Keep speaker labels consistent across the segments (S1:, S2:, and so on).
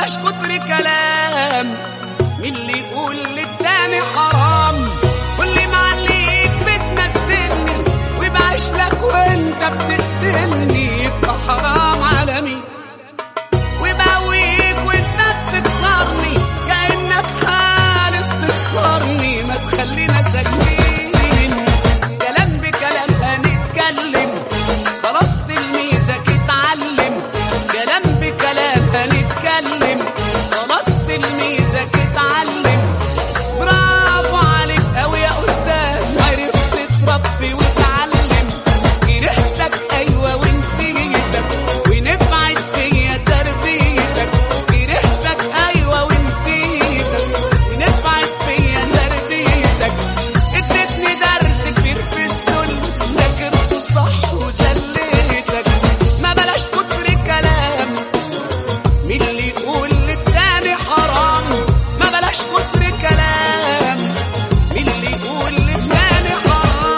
S1: بلاش كتر كلام مين اللي يقول للتاني حرام واللي معليك بتنزلني وبعيش لك وانت بتقتلني يبقى حرام على مين وبقويك وانت بتكسرني كأنك حالف تخسرني ما تخلينا ساكتين كلام بكلام هنتكلم خلاص تلميذك اتعلم كلام بكلام هنتكلم خلاص تلميذك اتعلم برافو عليك قوي يا استاذ عرفت تربي وتعلم كرهتك ايوه ونسيتك ونفعت فيا تربيتك كرهتك ايوه ونسيتك ونفعت فيا تربيتك اديتني درس كبير في السل ذاكرته صح وسليتك ما بلاش كتر كلام مين اللي يقول للتاني حرام ما بلاش كتر كلام مين اللي يقول للتاني حرام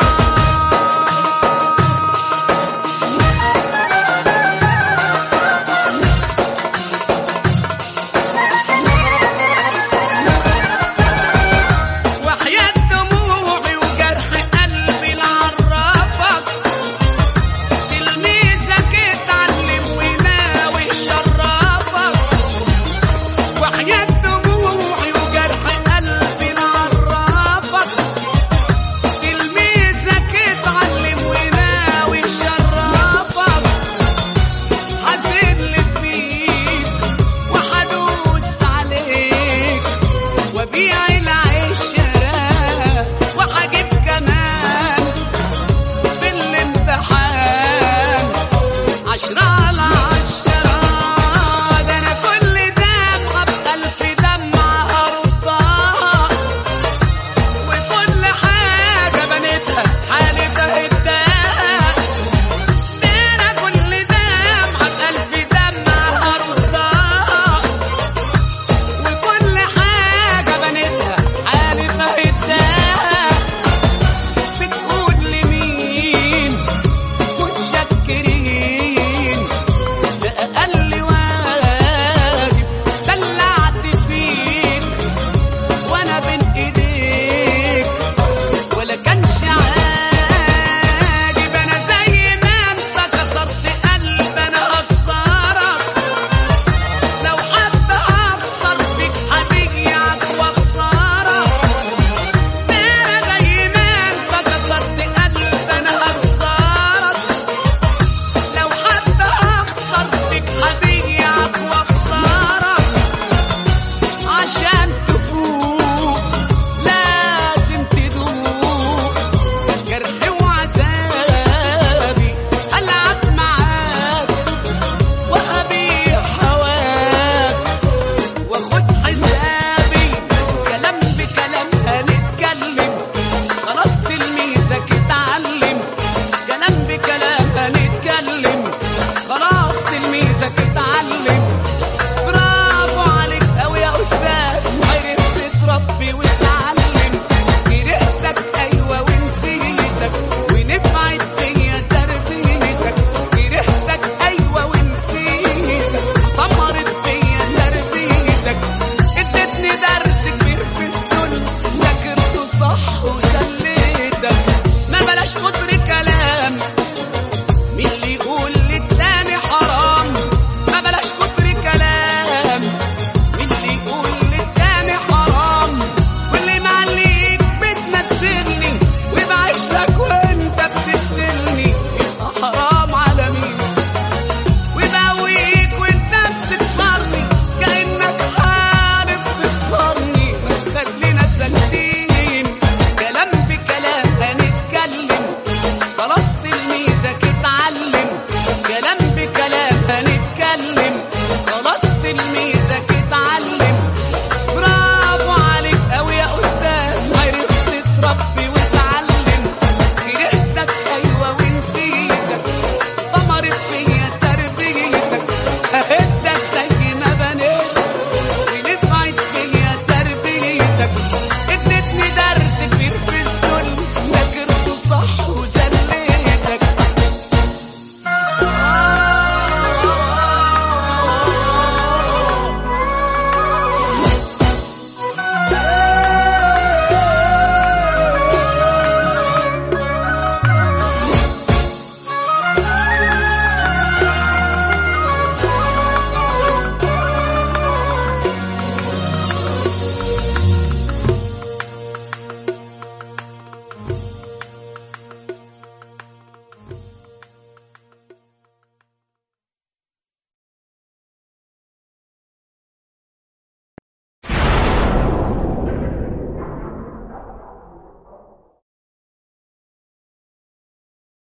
S1: وحياة دموعي وجرح قلبي لعرفك تلميذك اتعلم وناوي يشرفك وحياة